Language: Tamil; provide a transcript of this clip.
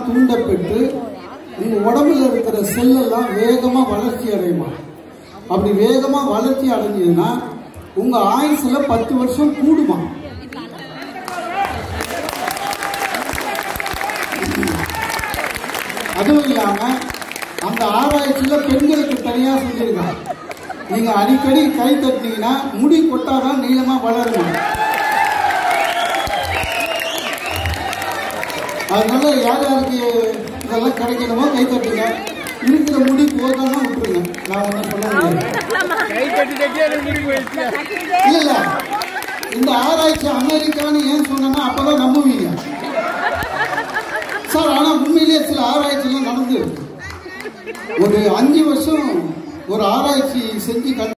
தூண்டப்பெற்று உங்க உடம்புல இருக்கிற செல்லெல்லாம் வேகமா வளர்ச்சி அடையுமா அப்படி வேகமா வளர்ச்சி அடைஞ்சதுன்னா உங்க ஆயுசுல பத்து வருஷம் கூடுமா அதுவும் இல்லாம அந்த ஆராய்ச்சியில பெண்களுக்கு தனியா சொல்லியிருக்காங்க நீங்க அடிக்கடி கை தட்டினீங்கன்னா முடி கொட்டாதான் நீளமா வளருமா அதனால யார் யாருக்கு இதெல்லாம் கிடைக்கணுமோ கை தட்டுங்க இருக்கிற முடி போதானா விட்டுருங்க நான் ஒன்றும் சொல்ல முடியாது கை கட்டி கட்டி அது முடி போயிடுச்சு இல்ல இல்ல இந்த ஆராய்ச்சி அமெரிக்கான்னு ஏன் சொன்னா அப்பதான் நம்புவீங்க சார் ஆனா உண்மையிலேயே சில ஆராய்ச்சிலாம் நடந்து ஒரு அஞ்சு வருஷம் ஒரு ஆராய்ச்சி செஞ்சு கண்டு